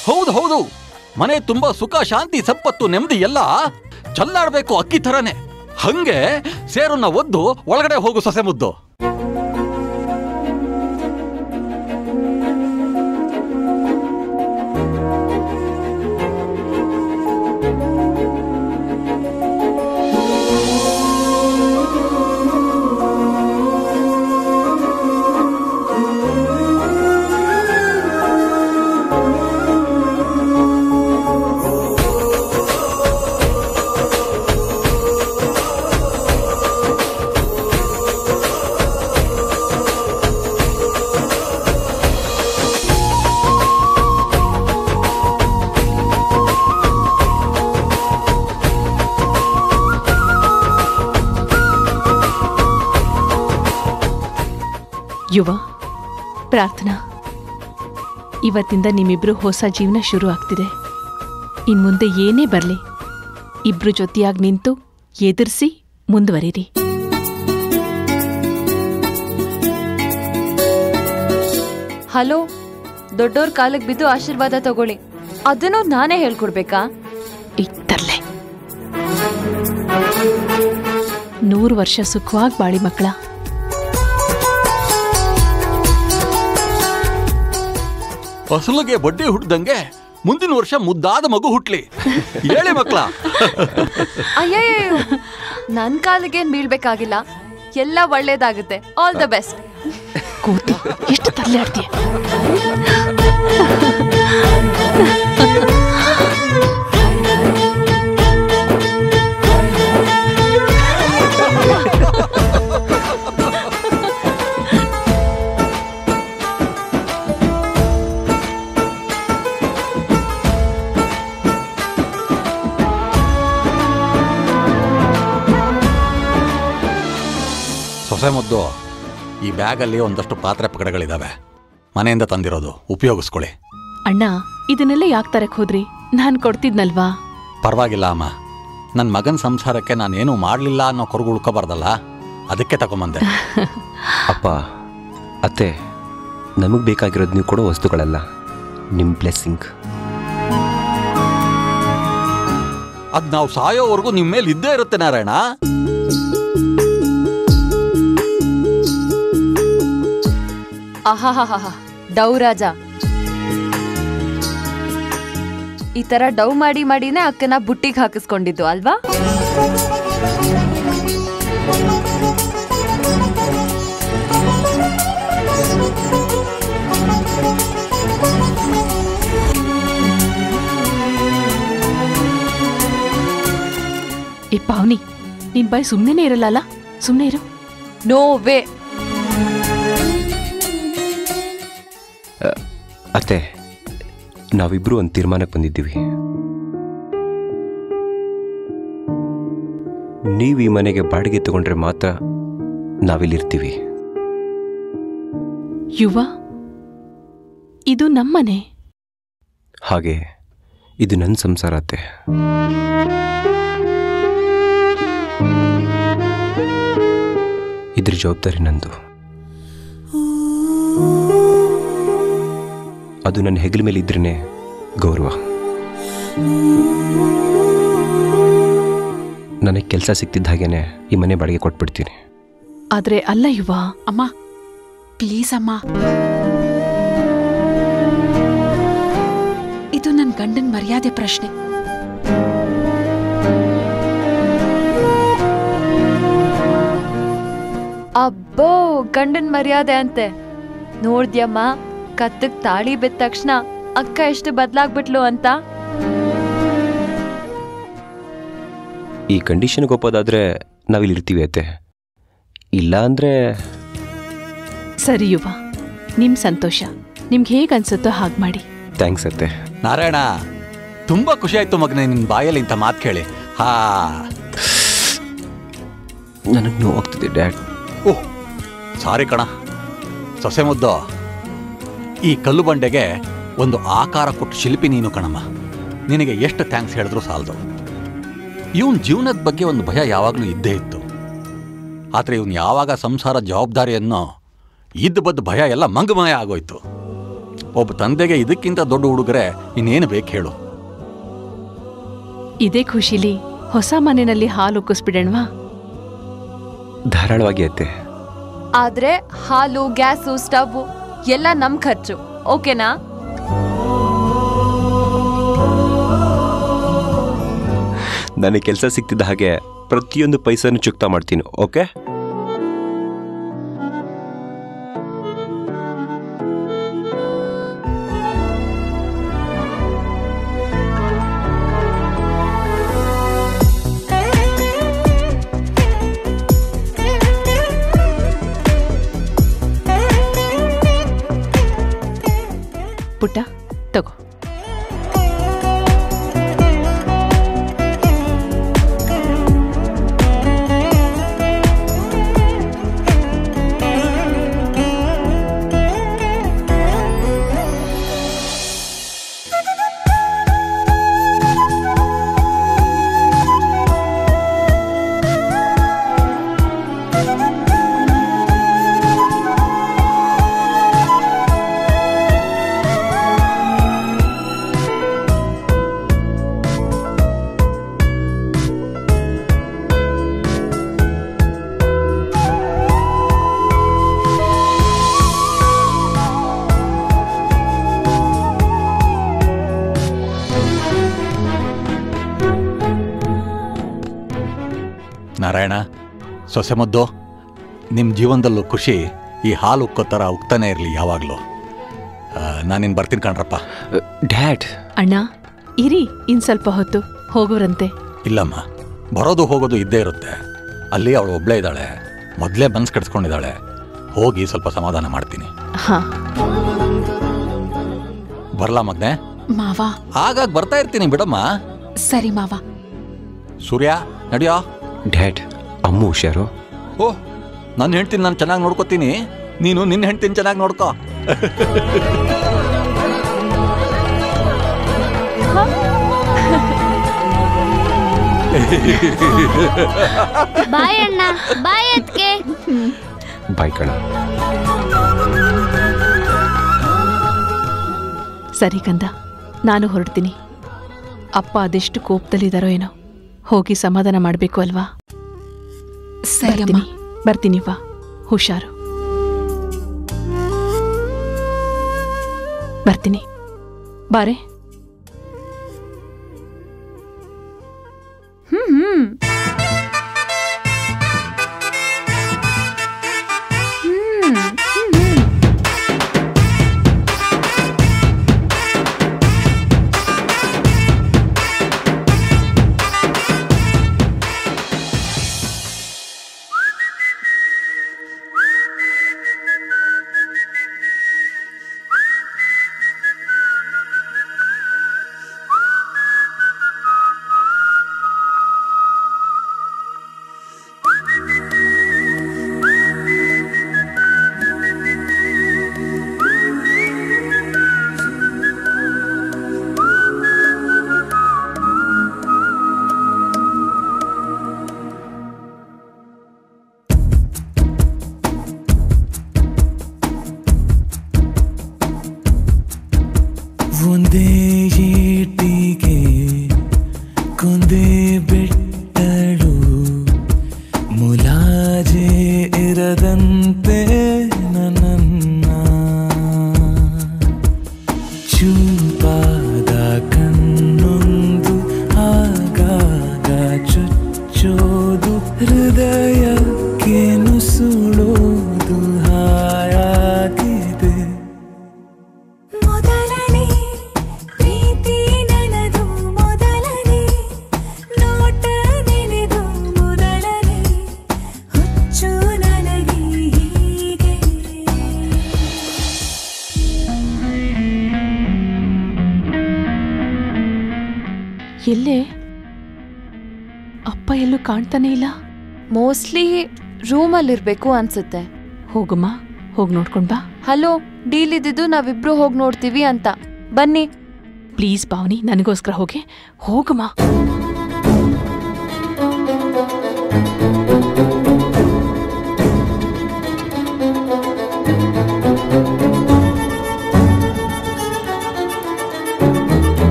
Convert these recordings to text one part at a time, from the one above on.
ಹೌದು ಹೌದು ಮನೆ ತುಂಬಾ ಸುಖ ಶಾಂತಿ ಸಂಪತ್ತು ನೆಮ್ಮದಿ ಎಲ್ಲ ಚಲ್ಲಾಡ್ಬೇಕು ಅಕ್ಕಿ ಥರನೇ ಹಂಗೆ ಸೇರನ್ನ ಒದ್ದು ಒಳಗಡೆ ಹೋಗು ಸೊಸೆ ಮುದ್ದು ಯುವ ಪ್ರಾರ್ಥನಾ ಇವತ್ತಿಂದ ನಿಮ್ಮಿಬ್ರು ಹೊಸ ಜೀವನ ಶುರು ಆಗ್ತಿದೆ ಇನ್ ಮುಂದೆ ಏನೇ ಬರಲಿ ಇಬ್ರು ಜೊತೆಯಾಗಿ ನಿಂತು ಎದುರಿಸಿ ಮುಂದುವರಿರಿ ಹಲೋ ದೊಡ್ಡೋರ್ ಕಾಲಕ್ಕೆ ಬಿದ್ದು ಆಶೀರ್ವಾದ ತಗೊಳ್ಳಿ ಅದನ್ನು ನಾನೇ ಹೇಳ್ಕೊಡ್ಬೇಕಾ ಇತ್ತರ್ಲೆ ನೂರು ವರ್ಷ ಸುಖವಾಗಿ ಬಾಳಿ ಮಕ್ಕಳ ಫಸಲಿಗೆ ಬಡ್ಡಿ ಹುಟ್ಟದಂಗೆ ಮುಂದಿನ ವರ್ಷ ಮುದ್ದಾದ ಮಗು ಹುಟ್ಲಿ ಹೇಳಿ ಮಕ್ಕಳ ಅಯ್ಯಯ್ಯೋ ನನ್ ಕಾಲಿಗೇನ್ ಬೀಳ್ಬೇಕಾಗಿಲ್ಲ ಎಲ್ಲ ಒಳ್ಳೇದಾಗುತ್ತೆ ಆಲ್ ದ ಬೆಸ್ಟ್ ಕೂತಿ ಎಷ್ಟು ತರಲೆ ಆಡ್ತೀಯ ಸೊಸೆ ಮುದ್ದು ಈ ಬ್ಯಾಗಲ್ಲಿ ಒಂದಷ್ಟು ಪಾತ್ರೆ ಪಕಡೆಗಳಿದಾವೆ ಮನೆಯಿಂದ ತಂದಿರೋದು ಉಪಯೋಗಿಸ್ಕೊಳ್ಳಿ ಅಣ್ಣ ಇದನ್ನೆಲ್ಲ ಯಾಕೆ ತರಕ್ ಹೋದ್ರಿ ನಾನ್ ಕೊಡ್ತಿದ್ನಲ್ವಾ ಪರವಾಗಿಲ್ಲ ಅಮ್ಮ ನನ್ನ ಮಗನ ಸಂಸಾರಕ್ಕೆ ನಾನೇನು ಮಾಡಲಿಲ್ಲ ಅನ್ನೋ ಕೊರಗು ಉಳ್ಕೋಬಾರ್ದಲ್ಲ ಅದಕ್ಕೆ ತಗೊಂಬಂದೆ ಅಪ್ಪ ಅತ್ತೆ ನಮಗೆ ಬೇಕಾಗಿರೋದು ನೀವು ಕೊಡೋ ವಸ್ತುಗಳಲ್ಲ ನಿಮ್ಮ ಬ್ಲೆಸ್ಸಿಂಗ್ ಅದ್ ನಾವು ಸಾಯೋವರೆಗೂ ನಿಮ್ಮ ಮೇಲೆ ಇದ್ದೇ ಇರುತ್ತೆ ನಾರಾಯಣ ಆಹಾಹಾಹಾ ಡವ್ ರಾಜ ಈ ತರ ಡವ್ ಮಾಡಿ ಮಾಡಿನೇ ಅಕ್ಕನ ಬುಟ್ಟಿಗೆ ಹಾಕಿಸ್ಕೊಂಡಿದ್ದು ಅಲ್ವಾ ಈ ಪಾವ್ನಿ ನಿನ್ ಬಾಯ್ ಸುಮ್ನೆನೇ ಇರಲ್ಲ ಸುಮ್ನೆ ಇರು ನೋ ವೇ ಅತ್ತೆ ನಾವಿಬ್ಬರು ಒಂದು ತೀರ್ಮಾನಕ್ಕೆ ಬಂದಿದ್ದೀವಿ ನೀವು ಈ ಮನೆಗೆ ಬಾಡಿಗೆ ತಗೊಂಡ್ರೆ ಮಾತ್ರ ನಾವಿಲ್ಲಿರ್ತೀವಿ ಯುವ ಇದು ನಮ್ಮನೆ ಹಾಗೆ ಇದು ನನ್ನ ಸಂಸಾರ ಅತ್ತೆ ಇದ್ರ ಜವಾಬ್ದಾರಿ ನಂದು ಅದು ನನ್ನ ಹೆಗಲ ಮೇಲೆ ಇದ್ರೇ ಗೌರವ ನನಗೆ ಕೆಲಸ ಸಿಕ್ತಿದ್ದ ಹಾಗೇನೆ ಈ ಮನೆ ಬಾಡಿಗೆ ಕೊಟ್ಬಿಡ್ತೀನಿ ಆದ್ರೆ ಅಲ್ಲ ಯುವ ಅಮ್ಮ ಪ್ಲೀಸ್ ಅಮ್ಮ ಇದು ನನ್ನ ಗಂಡನ ಮರ್ಯಾದೆ ಪ್ರಶ್ನೆ ಅಬ್ಬೋ ಗಂಡನ್ ಮರ್ಯಾದೆ ಅಂತೆ ನೋಡ್ದ್ಯಮ್ಮ ಕತ್ತಕ್ ತಾಳಿ ಬಿದ್ದ ತಕ್ಷಣ ಅಕ್ಕ ಎಷ್ಟು ಬದ್ಲಾಗ್ಬಿಟ್ಲು ಅಂತ ಈ ಕಂಡೀಷನ್ಗೆ ಒಪ್ಪೋದಾದ್ರೆ ನಾವಿಲ್ಲಿ ಇರ್ತೀವಿ ಅತ್ತೆ ಇಲ್ಲ ಅಂದರೆ ಸರಿ ಯುವ ನಿಮ್ ಸಂತೋಷ ನಿಮ್ಗೆ ಹೇಗ್ ಅನ್ಸುತ್ತೋ ಹಾಗ್ ಮಾಡಿ ಥ್ಯಾಂಕ್ಸ್ ಅತ್ತೆ ನಾರಾಯಣ ತುಂಬಾ ಖುಷಿ ಆಯ್ತು ಮಗನೇ ನಿನ್ನ ಬಾಯಲ್ಲಿ ಇಂಥ ಮಾತು ಕೇಳಿ ಹಾ ನನಗೆ ನೋವಾಗ್ತಿದೆ ಡ್ಯಾಡ್ ಓಹ್ ಸಾರಿ ಕಣ ಸೊಸೆ ಮುದ್ದು ಈ ಕಲ್ಲು ಬಂಡೆಗೆ ಒಂದು ಆಕಾರ ಕೊಟ್ಟು ಶಿಲ್ಪಿ ನೀನು ಕಣಮ್ಮ ನಿನಗೆ ಎಷ್ಟು ಥ್ಯಾಂಕ್ಸ್ ಹೇಳಿದ್ರು ಸಾಲದು ಇವನ್ ಜೀವನದ ಬಗ್ಗೆ ಒಂದು ಭಯ ಯಾವಾಗಲೂ ಇದ್ದೇ ಇತ್ತು ಆದರೆ ಇವನು ಯಾವಾಗ ಸಂಸಾರ ಜವಾಬ್ದಾರಿಯನ್ನು ಇದ್ದ ಬದ್ದ ಭಯ ಎಲ್ಲ ಮಂಗಮಯ ಆಗೋಯ್ತು ಒಬ್ಬ ತಂದೆಗೆ ಇದಕ್ಕಿಂತ ದೊಡ್ಡ ಹುಡುಗರೆ ಇನ್ನೇನು ಬೇಕು ಹೇಳು ಇದೇ ಖುಷಿಲಿ ಹೊಸ ಮನೆಯಲ್ಲಿ ಹಾಲು ಉಕ್ಕಿಸ್ಬಿಡಣ್ವಾ ಧಾರಾಳವಾಗಿ ಅತ್ತೆ ಆದ್ರೆ ಹಾಲು ಗ್ಯಾಸು ಸ್ಟವ್ ಎಲ್ಲ ನಮ್ ಖರ್ಚು ಓಕೆನಾ ನನಗೆ ಕೆಲಸ ಸಿಗ್ತಿದ್ದ ಹಾಗೆ ಪ್ರತಿಯೊಂದು ಪೈಸನ್ನು ಚುಕ್ತಾ ಮಾಡ್ತೀನಿ ಓಕೆ ಪುಟ್ಟ ತಗೋ ನಾರಾಯಣ ಸೊಸೆ ಮುದ್ದು ನಿಮ್ಮ ಜೀವನದಲ್ಲೂ ಖುಷಿ ಈ ಹಾಲು ಉಕ್ಕೋ ಥರ ಉಕ್ತಾನೆ ಇರಲಿ ಯಾವಾಗಲೂ ನಾನಿನ್ನು ಬರ್ತೀನಿ ಕಣ್ರಪ್ಪ ಡ್ಯಾಡ್ ಅಣ್ಣ ಇರಿ ಇನ್ ಸ್ವಲ್ಪ ಹೊತ್ತು ಹೋಗೋರಂತೆ ಇಲ್ಲಮ್ಮ ಬರೋದು ಹೋಗೋದು ಇದ್ದೇ ಇರುತ್ತೆ ಅಲ್ಲಿ ಅವಳು ಒಬ್ಳೇ ಇದ್ದಾಳೆ ಮೊದಲೇ ಮನ್ಸು ಕಟ್ಸ್ಕೊಂಡಿದ್ದಾಳೆ ಹೋಗಿ ಸ್ವಲ್ಪ ಸಮಾಧಾನ ಮಾಡ್ತೀನಿ ಹಾ ಬರಲಾ ಮಗ್ನೆ ಮಾವ ಆಗಾಗ ಬರ್ತಾ ಇರ್ತೀನಿ ಬಿಡಮ್ಮ ಸರಿ ಮಾವ ಸೂರ್ಯ ನಡಿಯೋ ಡ್ಯಾಡ್ ಅಮ್ಮ ಹುಷಾರು ಓ ನನ್ನ ಹೆಂಡ್ತೀನಿ ನಾನು ಚೆನ್ನಾಗಿ ನೋಡ್ಕೋತೀನಿ ನೀನು ನಿನ್ನ ಹೆಂಡ್ತೀನಿ ಚೆನ್ನಾಗಿ ನೋಡ್ಕೋ ಬಾಯ್ ಅಣ್ಣ ಬಾಯ್ ಅದ್ಕೆ ಬಾಯ್ ಕಣ ಸರಿ ಕಂದ ನಾನು ಹೊರಡ್ತೀನಿ ಅಪ್ಪ ಅದೆಷ್ಟು ಕೋಪದಲ್ಲಿದ್ದಾರೋ ಏನೋ ಹೋಗಿ ಸಮಾಧಾನ ಮಾಡಬೇಕು ಅಲ್ವಾ ಸರಿ ಅಮ್ಮ ಬರ್ತೀನಿ ಬರ್ತೀನಿ ವಾ ಹುಷಾರು ಬರ್ತೀನಿ ಬಾರೆ ಹ್ಮ್ ಹ್ಮ್ ಹ್ಮ್ ಹ್ಮ್ ಹ್ಮ್ ಒಂದೇ ಏಟಿಗೆ ಕೊಂದೇ ಬಿಟ್ಟಳು ಮುಲಾಜೆ ಇರದಂತೆ ನನ್ನ ಚೂಪಾದ ಕಣ್ಣೊಂದು ಆಗಾಗ ಚುಚ್ಚೋದು ಹೃದಯಕ್ಕೆ ನುಸುಳೋದು ಹಾಯಾಗಿದೆ ಮೊದಲನೇ ಪ್ರೀತಿ ನನದು ಮೊದಲನೇ ನೋಟ ನೆನೆದು ಮೊದಲನೇ ಹುಚ್ಚು ನನಗೆ ಹೀಗೆ ಎಲ್ಲೇ ಅಪ್ಪ ಎಲ್ಲೂ ಕಾಣ್ತಾನೆ ಇಲ್ಲ ಮೋಸ್ಟ್ಲಿ ರೂಮಲ್ಲಿರ್ಬೇಕು ಅನ್ಸುತ್ತೆ ಹೋಗಮ್ಮ ಹೋಗಿ ನೋಡ್ಕೊಂಡ್ ಬಾ ಹಲೋ ಡೀಲ್ ಇದ್ದಿದ್ದು ನಾವಿಬ್ರು ಹೋಗಿ ನೋಡ್ತೀವಿ ಅಂತ ಬನ್ನಿ ಪ್ಲೀಸ್ ಪಾವನಿ ನನಗೋಸ್ಕರ ಹೋಗಿ ಹೋಗಮ್ಮ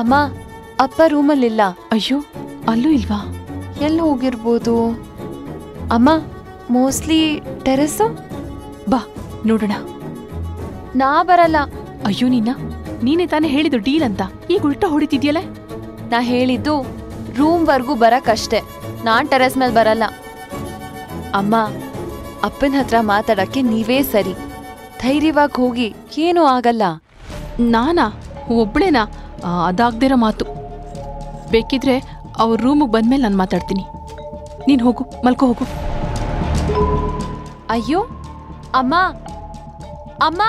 ಅಮ್ಮ ಅಪ್ಪ ರೂಮಲ್ಲಿಲ್ಲ ಅಯ್ಯೋ ಅಲ್ಲೂ ಇಲ್ವಾ ಎಲ್ಲಿ ಹೋಗಿರ್ಬೋದು ಅಮ್ಮ ಮೋಸ್ಟ್ಲಿ ಟೆರೆಸ್ಸು ಬಾ ನೋಡೋಣ ನಾ ಬರಲ್ಲ ಅಯ್ಯೋ ನಿನ್ನ ನೀನೇ ತಾನೇ ಹೇಳಿದ್ದು ಡೀಲ್ ಅಂತ ಈಗ ಉಲ್ಟಾ ಹೊಡಿತಿದ್ಯಲ್ಲ ನಾ ಹೇಳಿದ್ದು ರೂಮ್ವರೆಗೂ ಬರಕ್ಕಷ್ಟೇ ನಾನ್ ಟೆರೆಸ್ ಮೇಲೆ ಬರಲ್ಲ ಅಮ್ಮ ಅಪ್ಪನ ಹತ್ರ ಮಾತಾಡಕ್ಕೆ ನೀವೇ ಸರಿ ಧೈರ್ಯವಾಗಿ ಹೋಗಿ ಏನೂ ಆಗಲ್ಲ ನಾನಾ ಒಬ್ಳೇನಾ ಆ, ಅದಾಗ್ದಿರೋ ಮಾತು ಬೇಕಿದ್ರೆ ಅವ್ರ ರೂಮಿಗೆ ಬಂದ್ಮೇಲೆ ನಾನು ಮಾತಾಡ್ತೀನಿ ನೀನು ಹೋಗು ಮಲ್ಕೋ ಹೋಗು ಅಯ್ಯೋ ಅಮ್ಮ ಅಮ್ಮ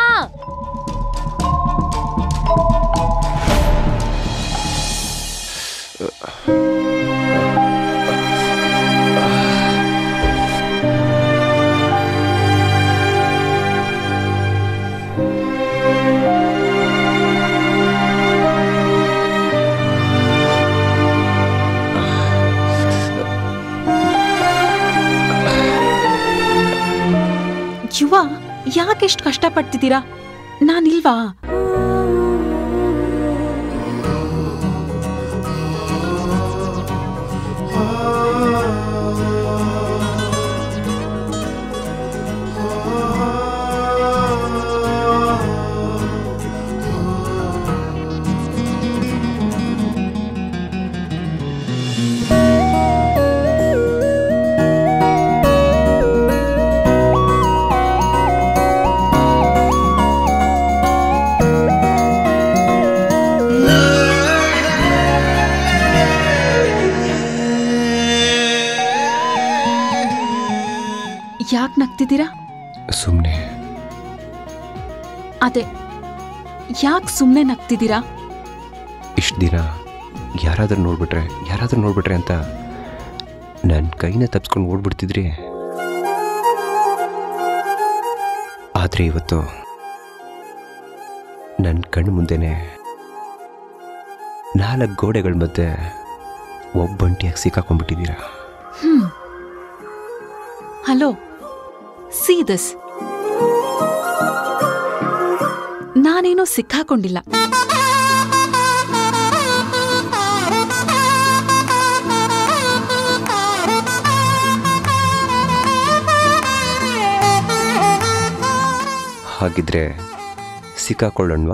ಯುವ ಯಾಕೆಷ್ಟು ಕಷ್ಟಪಡ್ತಿದ್ದೀರಾ ನಾನಿಲ್ವಾ ಯಾಕೆ ನಗ್ತಿದ್ದೀರಾ ಸುಮ್ಮನೆ ಅದೇ ಯಾಕೆ ಸುಮ್ಮನೆ ನಗ್ತಿದ್ದೀರಾ ಇಷ್ಟು ದಿನ ಯಾರಾದರೂ ನೋಡ್ಬಿಟ್ರೆ ಯಾರಾದರೂ ನೋಡ್ಬಿಟ್ರೆ ಅಂತ ನನ್ನ ಕೈನ ತಪ್ಸ್ಕೊಂಡು ಓಡ್ಬಿಡ್ತಿದ್ರಿ ಆದರೆ ಇವತ್ತು ನನ್ನ ಕಣ್ಣು ಮುಂದೆನೆ ನಾಲ್ಕು ಗೋಡೆಗಳ ಮಧ್ಯೆ ಒಬ್ಬಂಟಿಯಾಗಿ ಸಿಕ್ಕಾಕೊಂಡ್ಬಿಟ್ಟಿದ್ದೀರಾ ಹ್ಮ್ ಹಲೋ ಸಿ ದಿಸ್ ನಾನೇನೂ ಸಿಕ್ಕಾಕೊಂಡಿಲ್ಲ ಹಾಗಿದ್ರೆ ಸಿಕ್ಕಾಕೊಳ್ಳೋಣವಾ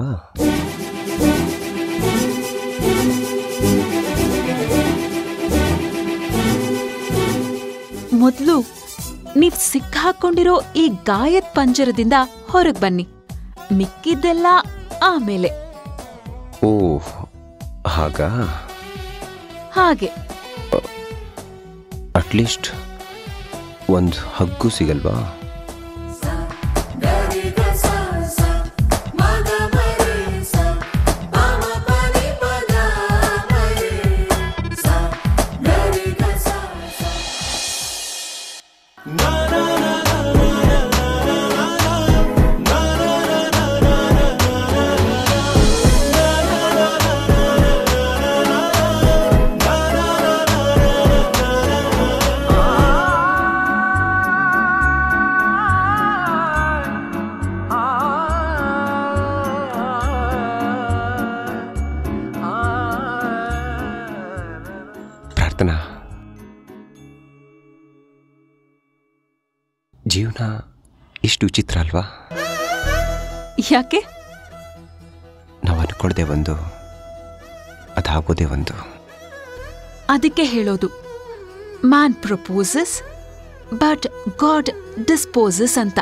ಮೊದಲು ನೀವ್ ಸಿಕ್ಕಾಕೊಂಡಿರೋ ಈ ಗಾಯದ ಪಂಜರದಿಂದ ಹೊರಗ್ ಬನ್ನಿ ಮಿಕ್ಕಿದ್ದೆಲ್ಲ ಆಮೇಲೆ ಓ ಹಾಗಾ ಹಾಗೆ ಅಟ್ಲೀಸ್ಟ್ ಒಂದು ಹಗ್ಗು ಸಿಗಲ್ವಾ ಪ್ರಾರ್ಥನಾ ಜೀವನ ಇಷ್ಟು ವಿಚಿತ್ರ ಅಲ್ವಾ ಯಾಕೆ ನಾವು ಅನ್ಕೊಳ್ದೆ ಒಂದು ಅದಾಗೋದೇ ಒಂದು ಅದಕ್ಕೆ ಹೇಳೋದು man proposes but god disposes ಅಂತ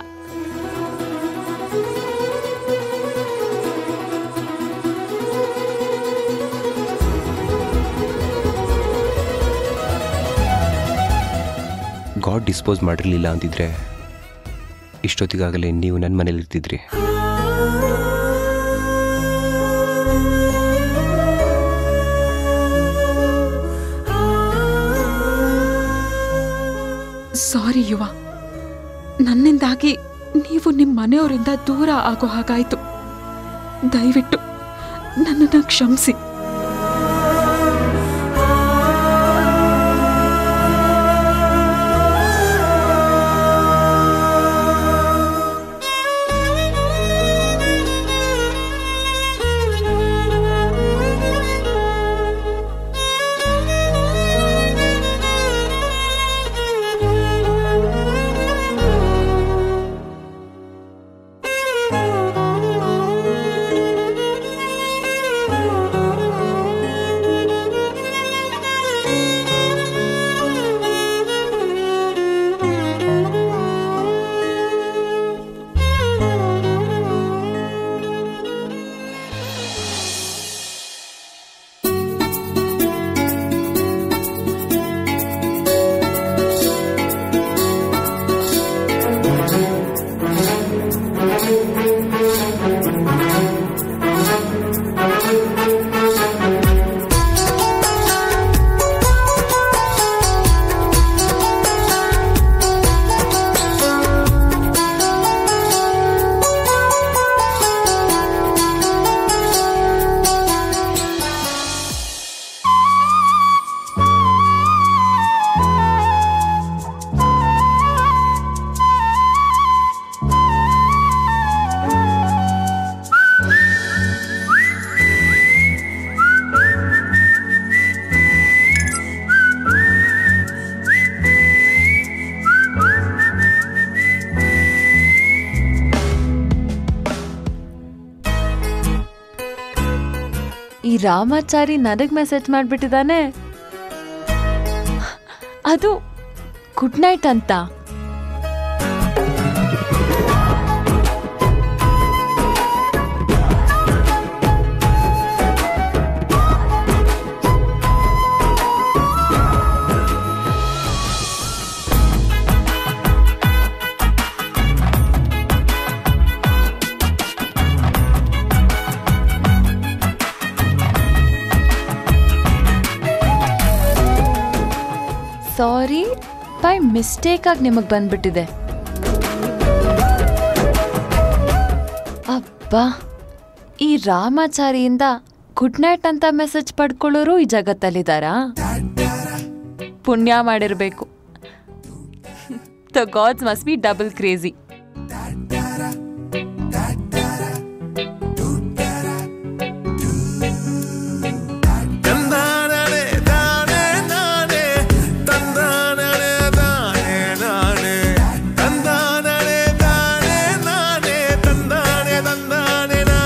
ಗಾಡ್ ಡಿಸ್ಪೋಸ್ ಮಾಡಿರಲಿಲ್ಲ ಅಂತಿದ್ರೆ ಇಷ್ಟೊತ್ತಿಗಾಗಲೇ ನೀವು ನನ್ನ ಮನೇಲಿ ಇರ್ತಿದ್ರಿ ಸಾರಿ ಯುವ ನನ್ನಿಂದಾಗಿ ನೀವು ನಿಮ್ಮ ಮನೆಯವರಿಂದ ದೂರ ಆಗೋ ಹಾಗಾಯ್ತು ದಯವಿಟ್ಟು ನನ್ನನ್ನು ಕ್ಷಮಿಸಿ ರಾಮಾಚಾರಿ ನನಗ್ ಮೆಸೇಜ್ ಮಾಡ್ಬಿಟ್ಟಿದ್ದಾನೆ ಅದು ಗುಡ್ ನೈಟ್ ಅಂತ ಸಾರಿ ಬೈ ಮಿಸ್ಟೇಕ್ ಆಗಿ ನಿಮಗೆ ಬಂದ್ಬಿಟ್ಟಿದೆ ಅಬ್ಬಾ ಈ ರಾಮಾಚಾರಿಯಿಂದ ಗುಡ್ ನೈಟ್ ಅಂತ ಮೆಸೇಜ್ ಪಡ್ಕೊಳ್ಳೋರು ಈ ಜಗತ್ತಲ್ಲಿದ್ದಾರಾ ಪುಣ್ಯ ಮಾಡಿರ್ಬೇಕು the gods must be double crazy ತಂದಾನನೆ ದಾನೆ ನಾನೆ ತಂದಾನನೆ ದಾನೆ ನಾನೆ ತಂದಾನನೆ ದಾನೆ ನಾನೆ ತಂದಾನೆ ತಂದಾನೆ ನಾ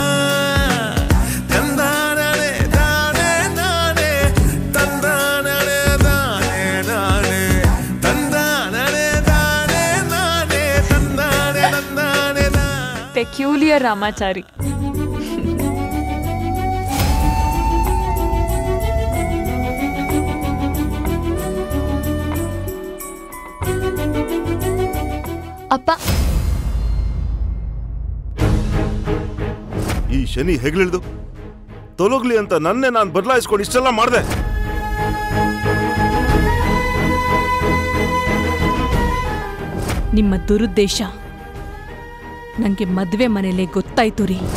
ತಂದಾನನೆ ದಾನೆ ನಾನೆ ತಂದಾನನೆ ದಾನೆ ನಾನೆ ತಂದಾನನೆ ದಾನೆ ನಾನೆ ತಂದಾನೆ ತಂದಾನೆ ನಾ ಪೆಕ್ಯೂಲಿಯರ್ ರಾಮಾಚಾರಿ ಅಪ್ಪ ಈ ಶನಿ ಹೆಗ್ಲಿಳ್ದು ತೊಲಗ್ಲಿ ಅಂತ ನನ್ನೇ ನಾನು ಬದಲಾಯಿಸ್ಕೊಂಡು ಇಷ್ಟೆಲ್ಲ ಮಾಡಿದೆ ನಿಮ್ಮ ದುರುದ್ದೇಶ ನನಗೆ ಮದುವೆ ಮನೇಲೆ ಗೊತ್ತಾಯ್ತು ರೀ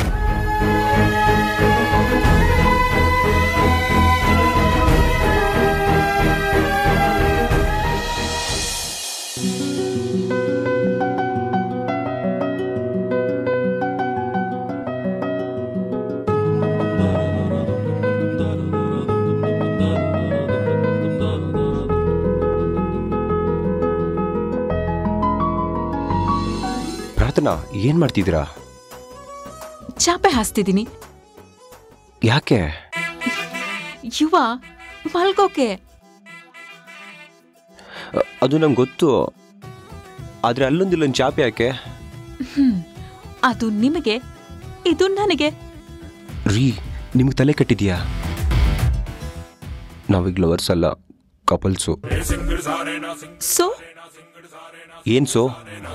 ಪ್ರಾರ್ಥನಾ ಏನ್ ಮಾಡ್ತಿದ್ದೀರಾ ಚಾಪೆ ಹಾಸ್ತಿದ್ದೀನಿ ಯಾಕೆ ಯುವ ಮಲ್ಗೋಕೆ ಅ- ಅದು ನಂಗೆ ಗೊತ್ತು ಆದ್ರೆ ಅಲ್ಲೊಂದಿಲ್ಲೊಂದು ಚಾಪೆ ಯಾಕೆ ಹ್ಮ್ ಅದು ನಿಮಗೆ ಇದು ನನಗೆ ರೀ ನಿಮ್ಗೆ ತಲೆ ಕಟ್ಟಿದ್ಯಾ ನಾವೀಗ ಲವರ್ಸ್ ಅಲ್ಲ ಕಪಲ್ಸು ಸೊ ಏನ್ ಸೋ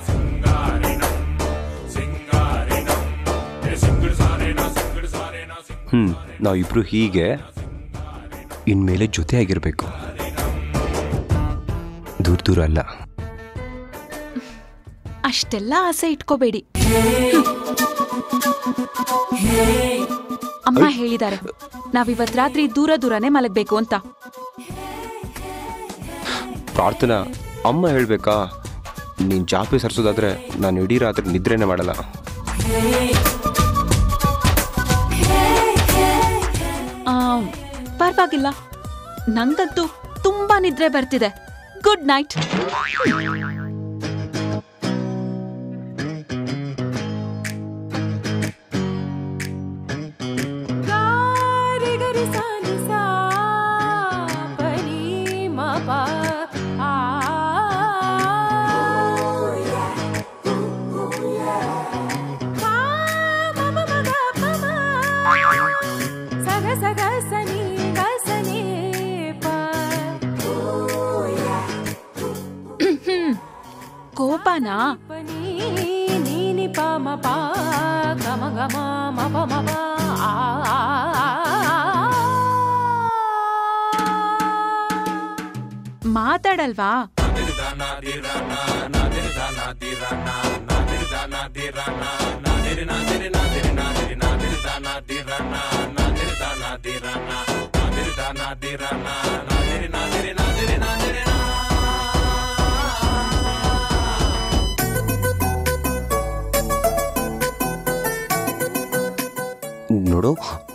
ಹ್ಮ್ ನಾವಿಬ್ರು ಹೀಗೆ ಇನ್ಮೇಲೆ ಜೊತೆ ಆಗಿರ್ಬೇಕು ದೂರ ದೂರ ಅಲ್ಲ ಅಷ್ಟೆಲ್ಲ ಆಸೆ ಇಟ್ಕೋಬೇಡಿ ಅಮ್ಮ ಹೇಳಿದ್ದಾರೆ ನಾವಿವತ್ ರಾತ್ರಿ ದೂರ ದೂರನೇ ಮಲಗ್ಬೇಕು ಅಂತ ಪ್ರಾರ್ಥನಾ ಅಮ್ಮ ಹೇಳ್ಬೇಕಾ ನೀನ್ ಚಾಪೆ ಸರ್ಸೋದಾದ್ರೆ ನಾನು ಇಡೀ ರಾತ್ರಿ ನಿದ್ರೆನೇ ಮಾಡಲ್ಲ ಆ, ಪರ್ವಾಗಿಲ್ಲ ನಂಗಂತೂ ತುಂಬಾ ನಿದ್ರೆ ಬರ್ತಿದೆ ಗುಡ್ ನೈಟ್ ಗಾರಿ ಗರಿ ಸಾನಿ ಸಾ ಪನಿ ಮ ಪ ಆ ಪಾ ಮ ಮ ಮ ಗ ಪ ಮ. ಸಗ ಸಗ ಸನಿ ಗ ಸನಿ ಪ ಕೋಪನಾ ಪನಿ ನೀನಿ ಪ ಮ ಪ ಗ ಮ ಗ ಮ ಮ ಪ ಮ ಪ ಆ ಆ, ಆ, ಆ. ಮಾತಾಡಲ್ವಾ ನೋಡು